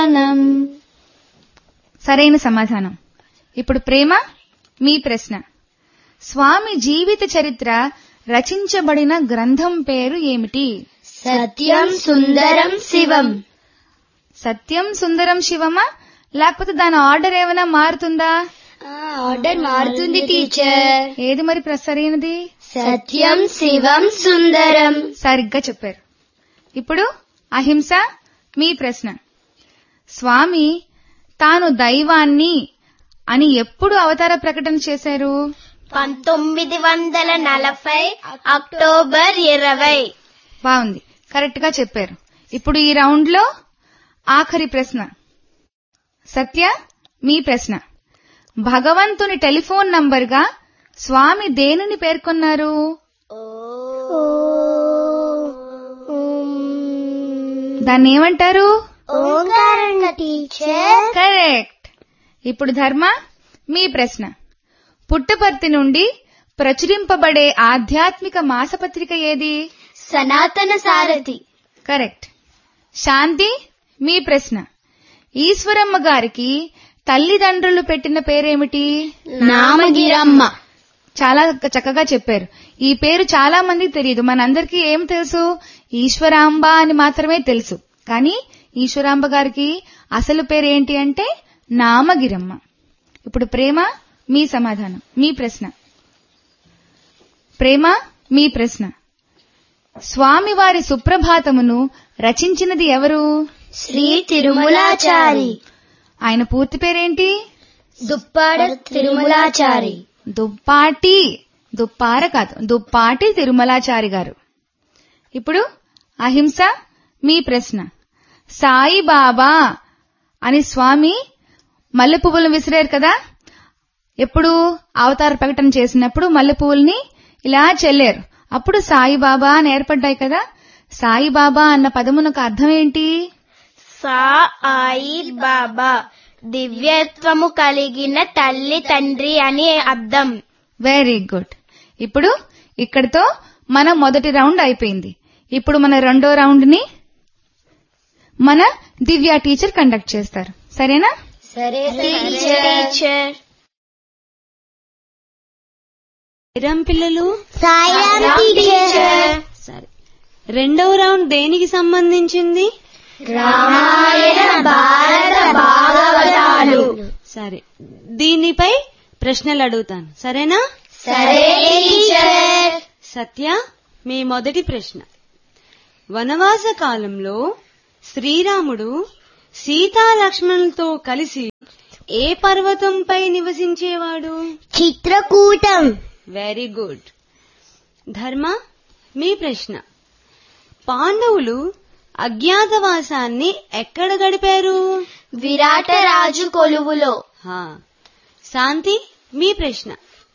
సరైన సమాధానం ఇప్పుడు ప్రేమ మీ ప్రశ్న స్వామి జీవిత చరిత్ర రచించబడిన గ్రంథం పేరు ఏమిటి సత్యం సుందరం శివం సత్యం సుందరం శివమా లేకపోతే దాని ఆర్డర్ ఏమైనా మారుతుందా ఆర్డర్ మారుతుంది టీచర్ ఏది మరి ప్ర- సరైనది సత్యం శివం సుందరం సరిగ్గా చెప్పారు ఇప్పుడు అహింస మీ ప్రశ్న స్వామి తాను దైవాన్ని అని ఎప్పుడు అవతార ప్రకటన చేశారు పంతొమ్మిది వందల నలభై అక్టోబర్ ఇరవై బాగుంది కరెక్ట్ గా చెప్పారు ఇప్పుడు ఈ రౌండ్ లో ఆఖరి ప్రశ్న సత్య మీ ప్రశ్న భగవంతుని టెలిఫోన్ నంబర్ గా స్వామి దేనిని పేర్కొన్నారు దాన్ని ఏమంటారు ఓంకారంగా టీచర్ కరెక్ట్ ఇప్పుడు ధర్మ మీ ప్రశ్న పుట్టపర్తి నుండి ప్రచురింపబడే ఆధ్యాత్మిక మాసపత్రిక ఏది సనాతన సారథి కరెక్ట్ శాంతి మీ ప్రశ్న ఈశ్వరమ్మ గారికి తల్లిదండ్రులు పెట్టిన పేరేమిటి నామగిరమ్మ చాలా చక్కగా చెప్పారు ఈ పేరు చాలా మందికి తెలియదు మనందరికీ ఏం తెలుసు ఈశ్వరాంబ అని మాత్రమే తెలుసు కానీ ఈశ్వరాంబ గారికి అసలు పేరు ఏంటి అంటే నామగిరమ్మ ఇప్పుడు ప్రేమ మీ సమాధానం మీ ప్రశ్న ప్రేమ మీ ప్రశ్న స్వామివారి సుప్రభాతమును రచించినది ఎవరు శ్రీ తిరుమలాచారి ఆయన పూర్తి పేరేంటి దుప్పాడ తిరుమలాచారి దుప్పాటి దుప్పార కాదు దుప్పాటి తిరుమలాచారి గారు ఇప్పుడు అహింస మీ ప్రశ్న సాయిబాబా అని స్వామి మల్లె పువ్వులు విసిరారు కదా ఎప్పుడు అవతార ప్రకటన చేసినప్పుడు మల్లె పువ్వుల్ని ఇలా చెల్లారు అప్పుడు సాయిబాబా అని ఏర్పడ్డాయి కదా సాయిబాబా అన్న పదమునకు అర్థం ఏంటి సా ఆయి బాబా దివ్యత్వము కలిగిన తల్లి తండ్రి అని అర్థం వెరీ గుడ్ ఇప్పుడు ఇక్కడితో మన మొదటి రౌండ్ అయిపోయింది ఇప్పుడు మన రెండో రౌండ్ ని మన దివ్య టీచర్ కండక్ట్ చేస్తారు సరేనా సరే టీచర్ సాయిరాం పిల్లలు సాయిరామ్ టీచర్ సరే రెండవ రౌండ్ దేనికి సంబంధించింది రామాయణ భారత భాగవతాలు సరే దీనిపై ప్రశ్నలు అడుగుతాను సరేనా సరే టీచర్ సత్య మీ మొదటి ప్రశ్న వనవాస కాలంలో శ్రీరాముడు సీతా లక్ష్మణులతో కలిసి ఏ పర్వతంపై నివసించేవాడు చిత్రకూటం వెరీ గుడ్ ధర్మ మీ ప్రశ్న పాండవులు అజ్ఞాతవాసాన్ని ఎక్కడ గడిపారు విరాట రాజు కొలువులో హా. శాంతి మీ ప్రశ్న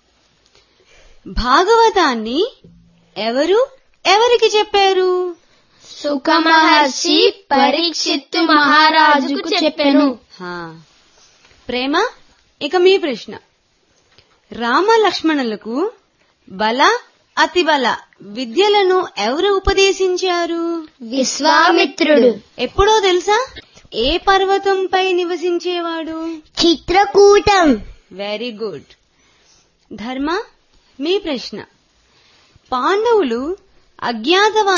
భాగవతాన్ని ఎవరు ఎవరికి చెప్పారు సుఖ మహర్షి పరీక్షిత్తు మహారాజుకు చెప్పెను హా. ప్రేమ ఇక మీ ప్రశ్న రామ లక్ష్మణులకు బల అతిబల విద్యలను ఎవరు ఉపదేశించారు విశ్వామిత్రుడు ఎప్పుడో తెలుసా ఏ పర్వతంపై నివసించేవాడు చిత్రకూటం వెరీ గుడ్ ధర్మ మీ ప్రశ్న పాండవులు అజ్ఞాతవా